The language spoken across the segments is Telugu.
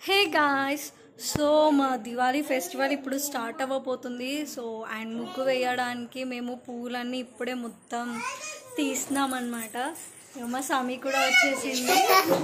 హే గాయ్స్ సో మా దివాళీ ఫెస్టివల్ ఇప్పుడు స్టార్ట్ అవ్వబోతుంది సో అండ్ ముగ్గు వేయడానికి మేము పూలన్నీ ఇప్పుడే మొత్తం తీసినాం అనమాట మా స్వామి కూడా వచ్చేసింది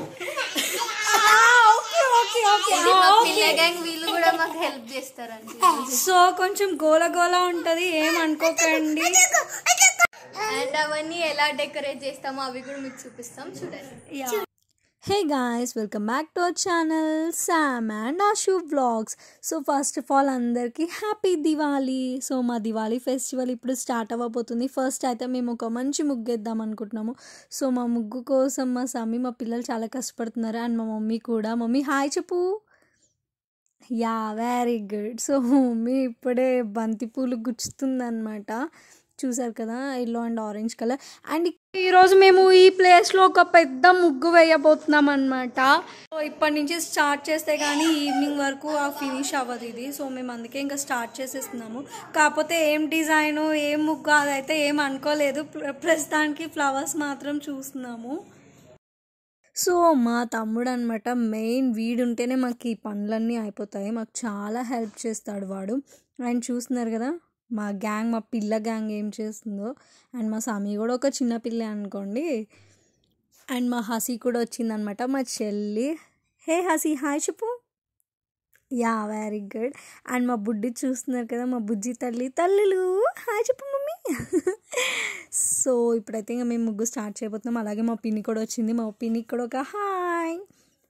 ఓకే ఓకే ఓకే పిల్ల గ్యాంగ్ వీళ్ళు కూడా మాకు హెల్ప్ చేస్తారండి సో కొంచెం గోల గోల ఉంటుంది ఏం అనుకోకండి అండ్ అవన్నీ ఎలా డెకరేట్ చేస్తామో అవి కూడా మీకు చూపిస్తాం చూడండి hey guys welcome back to our channel Sam and Ashu vlogs so first of all అందరికీ హ్యాపీ దివాళీ సో మా దివాళీ ఫెస్టివల్ ఇప్పుడు స్టార్ట్ అవ్వబోతుంది ఫస్ట్ అయితే మేము ఒక మంచి ముగ్గు వేద్దాం అనుకుంటున్నాము సో మా ముగ్గు కోసం మా సమ్మి మా పిల్లలు చాలా కష్టపడుతున్నారు అండ్ మా మమ్మీ కూడా మమ్మీ హాయ్ చెప్పు yeah very good so mummy ఇప్పుడే బంతిపూలు గుచ్చుతుందన్నమాట చూసారు కదా yellow and orange colour and ఈరోజు మేము ఈ ప్లేస్లో ఒక పెద్ద ముగ్గు వేయబోతున్నాం అనమాట సో ఇప్పటి నుంచి స్టార్ట్ చేస్తే కానీ ఈవినింగ్ వరకు ఆ ఫినిష్ అవ్వదు ఇది సో మేము అందుకే ఇంకా స్టార్ట్ చేసేస్తున్నాము కాకపోతే ఏం డిజైన్ ఏం ముగ్గు అదైతే ఏం అనుకోలేదు ప్ర- ప్రస్తుతానికి ఫ్లవర్స్ మాత్రం చూస్తున్నాము సో మా తమ్ముడు అనమాట మెయిన్ వీడు ఉంటేనే మాకు ఈ పనులన్నీ అయిపోతాయి మాకు చాలా హెల్ప్ చేస్తాడు వాడు ఆయన చూస్తున్నారు కదా మా గ్యాంగ్ మా పిల్ల గ్యాంగ్ ఏం చేస్తుందో అండ్ మా సామి కూడా ఒక చిన్న పిల్ల అనుకోండి అండ్ మా హసి కూడా వచ్చిందనమాట మా చెల్లి హే హసి హాయ్ చెప్పు యా వెరీ గుడ్ అండ్ మా బుడ్డి చూస్తున్నారు కదా మా బుజ్జి తల్లి తల్లులు హాయ్ చెప్పు మమ్మీ సో ఇప్పుడైతే ఇంకా మేము ముగ్గు స్టార్ట్ చేయబోతున్నాం అలాగే మా పిన్ని కూడా వచ్చింది మా పిన్నికి కూడా ఒక హాయ్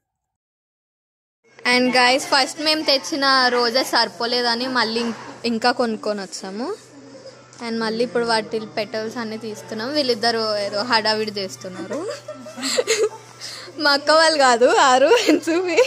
అండ్ గైస్ ఫస్ట్ మేము తెచ్చిన రోజా సరిపోలేదని మళ్ళీ ఇం- ఇంకా కొనుక్కొని వచ్చాము అండ్ మళ్ళీ ఇప్పుడు వాటి పెటల్స్ అన్ని తీస్తున్నాం వీళ్ళిద్దరు ఏదో హడావిడి చేస్తున్నారు మా అక్క వాళ్ళు కాదు ఆరు చూపి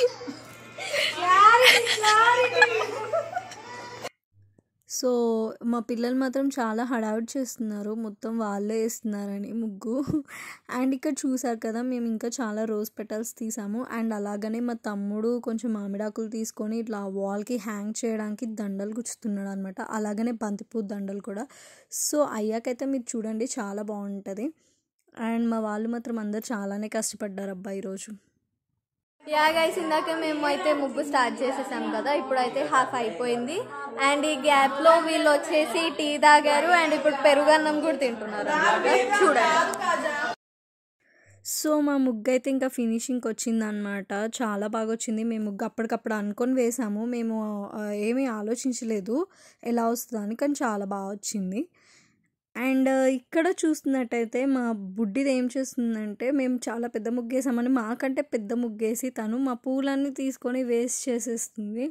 సో మా పిల్లలు మాత్రం చాలా హడావిడి చేస్తున్నారు మొత్తం వాళ్ళే వేస్తున్నారని ముగ్గు అండ్ ఇక్కడ చూసారు కదా మేము ఇంకా చాలా రోజ్ పెటల్స్ తీసాము అండ్ అలాగనే మా తమ్ముడు కొంచెం మామిడాకులు తీసుకొని ఇట్లా వాల్కి హ్యాంగ్ చేయడానికి దండలు గుచ్చుతున్నాడు అనమాట అలాగనే బంతిపూ దండలు కూడా సో అయ్యాకైతే మీరు చూడండి చాలా బాగుంటుంది అండ్ మా వాళ్ళు మాత్రం అందరు చాలానే కష్టపడ్డారు అబ్బా ఈరోజు యా గైస్ ఇందాక మేము అయితే ముగ్గు స్టార్ట్ చేసేసాం కదా ఇప్పుడైతే హాఫ్ అయిపోయింది అండ్ ఈ గ్యాప్ లో వీళ్ళు వచ్చేసి టీ తాగారు అండ్ ఇప్పుడు పెరుగన్నం కూడా తింటున్నారు అన్నమాట. చూడండి సో మా ముగ్గు అయితే ఇంకా ఫినిషింగ్కి వచ్చిందనమాట చాలా బాగా వచ్చింది మేము ముగ్గు అప్పటికప్పుడు అనుకొని వేసాము మేము ఆ, ఏమీ ఆలోచించలేదు ఎలా వస్తుందని కానీ చాలా బాగా వచ్చింది అండ్ ఇక్కడ చూస్తున్నట్టయితే మా బుడ్డిది ఏం చేస్తుందంటే మేము చాలా పెద్ద ముగ్గు వేసామని మాకంటే పెద్ద ముగ్గేసి తను మా పూలన్నీ తీసుకొని వేస్ట్ చేసేస్తుంది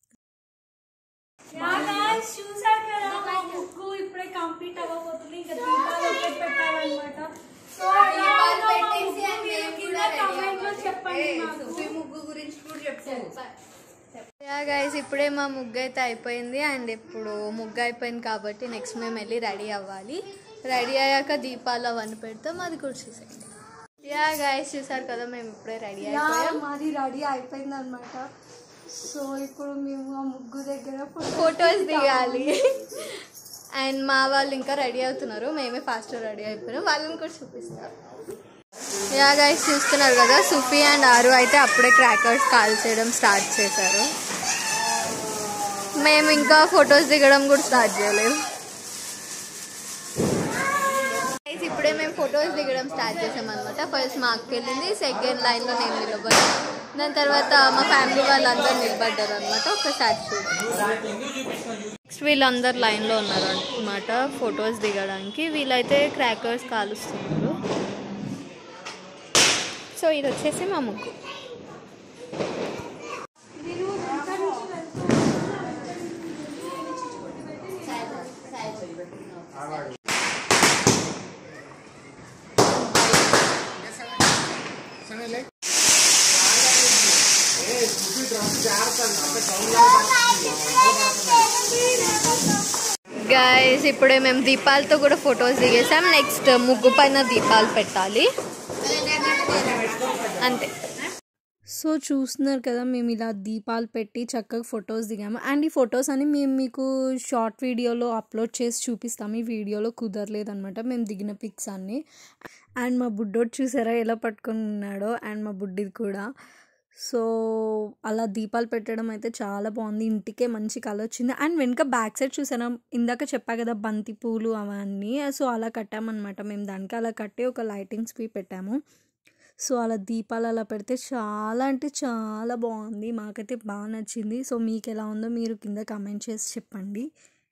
చూసారు కదా మా ముగ్గు ఇప్పుడే కంప్లీట్ అవ్వబోతుంది ఇంకా దీపాలు ఒకటి పెట్టాలన్నమాట సో కామెంట్లో చెప్పండి మాకు. యా గైస్ ఇప్పుడే మా ముగ్గు అయితే అయిపోయింది అండ్ ఇప్పుడు ముగ్గు అయిపోయింది కాబట్టి నెక్స్ట్ మేము వెళ్ళి రెడీ అవ్వాలి రెడీ అయ్యాక దీపాలు అవన్నీ పెడతాం అది కూడా చూసేయండి యా గైస్ చూసారు కదా మేము ఇప్పుడే రెడీ యా, అయిపోయాం మాది రెడీ అయిపోయింది అనమాట సో ఇప్పుడు మేము ఆ ముగ్గు దగ్గర ఫొటోస్ దిగాలి అండ్ మా వాళ్ళు ఇంకా రెడీ అవుతున్నారు మేమే ఫాస్ట్ రెడీ అయిపోయినాం వాళ్ళని కూడా చూపిస్తారు యా గైస్ చూస్తున్నారు కదా సుఫీ అండ్ ఆరు అయితే అప్పుడే క్రాకర్స్ కాల్ చేయడం స్టార్ట్ చేశారు మేము ఇంకా ఫొటోస్ దిగడం కూడా స్టార్ట్ చేయలేదు Guys, ఇప్పుడే మేము ఫొటోస్ దిగడం స్టార్ట్ చేసాం అనమాట ఫస్ట్ మా అక్క వెళ్ళింది సెకండ్ లైన్లో నేను నిలబడ్డాను దాని తర్వాత మా ఫ్యామిలీ వాళ్ళందరూ నిలబడ్డారు అనమాట ఒకసారి చూడండి నెక్స్ట్ వీళ్ళందరు లైన్లో ఉన్నారు అనమాట ఫొటోస్ దిగడానికి వీళ్ళైతే క్రాకర్స్ కాలుస్తున్నారు సో ఇది వచ్చేసి మా ముగ్గు గైస్ ఇప్పుడే మేము దీపాలతో కూడా ఫొటోస్ దిగేసాం నెక్స్ట్ ముగ్గు పైన దీపాలు పెట్టాలి అంతే సో చూస్తున్నారు కదా మేము ఇలా దీపాలు పెట్టి చక్కగా ఫొటోస్ దిగాము అండ్ ఈ ఫొటోస్ అని మేము మీకు షార్ట్ వీడియోలో అప్లోడ్ చేసి చూపిస్తాము ఈ వీడియోలో కుదరలేదనమాట మేము దిగిన పిక్స్ అన్నీ అండ్ మా బుడ్డోడు చూసారా ఎలా పట్టుకొని ఉన్నాడో అండ్ మా బుడ్డిది కూడా సో అలా దీపాలు పెట్టడం అయితే చాలా బాగుంది ఇంటికే మంచి కళ వచ్చింది అండ్ వెనుక బ్యాక్ సైడ్ చూసాను ఇందాక చెప్పా కదా బంతి పూలు అవన్నీ సో అలా కట్టామన్నమాట మేము దానికి అలా కట్టి ఒక లైటింగ్స్ పీ పెట్టాము సో అలా దీపాలు అలా పెడితే చాలా అంటే చాలా బాగుంది మాకైతే బాగా నచ్చింది సో మీకు ఎలా ఉందో మీరు కింద కమెంట్ చేసి చెప్పండి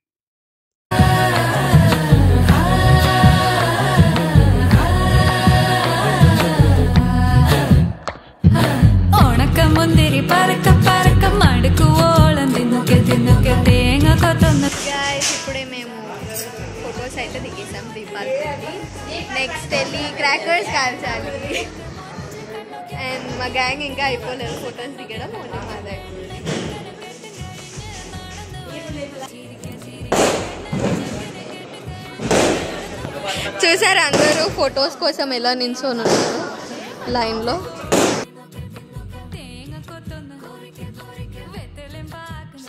ഉണക്ക മുന്തിരി പറക്ക പറക്ക മടുക്കു ഓളം തിന്നുക്കെ തിന്നുക്കെ തേങ്ങ കൊത്തൊന്ന് గైస్ ఇప్పుడే మేము ఫొటోస్ అయితే దిగేసాం దీపాలు పెట్టి నెక్స్ట్ వెళ్ళి క్రాకర్స్ కాల్చాలి అండ్ మా గ్యాంగ్ ఇంకా అయిపోలేదు ఫొటోస్ దిగడం ఓన్లీ మాదే చూసారు అందరూ ఫొటోస్ కోసం ఎలా నిల్చొని ఉన్నారు లైన్లో തേങ്ങ കൊത്തൊന്ന് വെത്തലും പാക്കും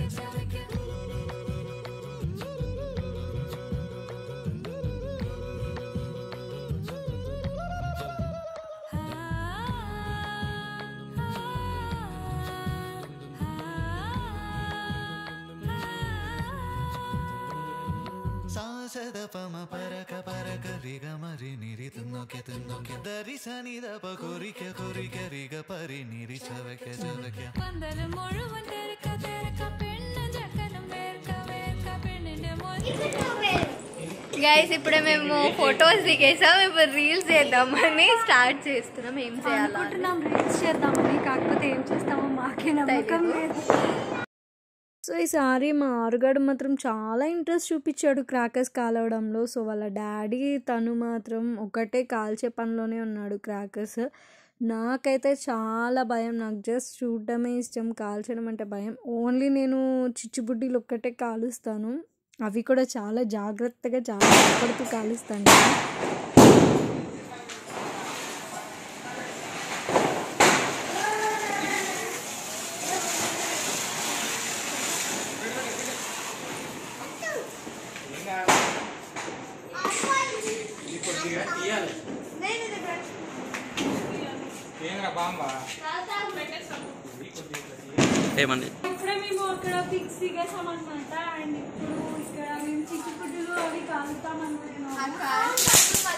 సాసద పమ పరక పరక రిగ మరి నిరి తున్నొకె తున్నొకె దరి సని దప కొరిక కొరిక రిగ పరి నిరి చవకె చవకె പന്തല് മുഴുവൻ തിരക്ക തിരക്ക പെണ്ണ് ചക്കനും വേർക്ക വേർക്ക പെണ്ണിന്റെ മൊഴി గైస్ ఇప్పుడే మేము ఫొటోస్ దిగేసాం ఇప్పుడు రీల్స్ చేద్దామని స్టార్ట్ చేస్తున్నాం ఏం చేయాలి అనుకుంటున్నాం రీల్స్ చేద్దామని కాకపోతే ఏం చేస్తామో మాకే నమ్మకం లేదు సో ఈసారి మా ఆరుగాడు మాత్రం చాలా ఇంట్రెస్ట్ చూపించాడు క్రాకర్స్ కాలవడంలో సో వాళ్ళ డాడీ తను మాత్రం ఒకటే కాల్చే పనిలోనే ఉన్నాడు క్రాకర్స్ నాకైతే చాలా భయం నాకు జస్ట్ చూడడమే ఇష్టం కాల్చడం అంటే భయం ఓన్లీ నేను చిచ్చుబుడ్డీలు ఒక్కటే కాలుస్తాను అవి కూడా చాలా జాగ్రత్తగా చాలా భయపడుతూ కాలుస్తాను నేను. ఏమండి ఇప్పుడే మేము అక్కడ పిక్స్ దిగేసాం అనమాట అండ్ ఇప్పుడు ఇక్కడ మేము చిక్కుపుడ్డులు అవి కాలుతాం అనుకుంటున్నాం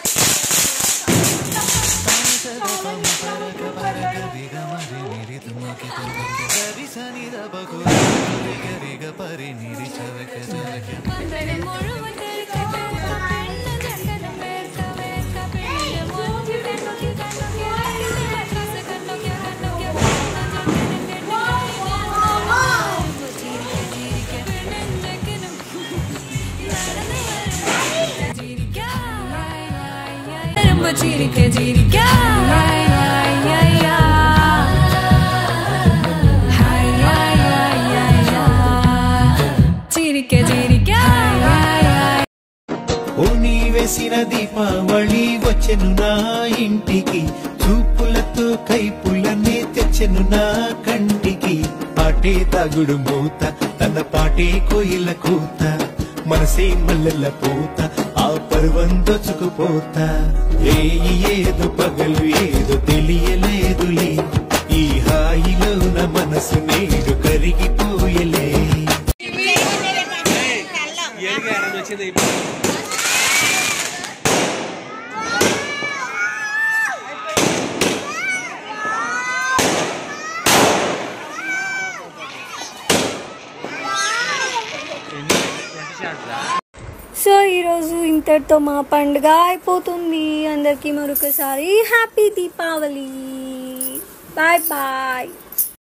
రిగ మరి నిరి తున్నొకె తున్నొకె దరి సని దప కొరిక కొరిక రిగ పరి నిరి చవకె చవకె പന്തല് മുഴുവൻ തിരക്ക തിരക്ക പെണ്ണ് ചക്കനും വേർക്ക വേർക്ക പെണ്ണിന്റെ മൊഴി കണ്ണൊക്കെ കണ്ണൊക്കെ കണ്ണൊക്കെ കണ്ണൊക്കെ കണ്ണൊക്കെ പെണ്ണ് ചക്കനും ചിരിക്ക പെണ്ണും ചക്കനും വരുമ്പോ ചിരിക്ക ചിരിക്ക hi hi hi hi hi hi hi ചിരിക്ക ചിരിക്ക ഹായ് ഹായ് ఓ నీ వేసిన దీపావళి వచ్చెను నా ఇంటికి చూపులతో కైపులనే తెచ్చెను నా కంటికి పాటే తాగుడు మూత తన పాటే కోయిల కూత మనసే మల్లెల పూత ఆ పర్వం దోచుకుపోతా రేయి ఏదో పగలు ఏదో తెలియలేదులే ఈ హాయిలో నా మనసు నేడు కరిగిపోయలే సో ఈరోజు ఇంతటితో మా పండుగ అయిపోతుంది అందరికీ మరొకసారి హ్యాపీ దీపావళి బాయ్ బాయ్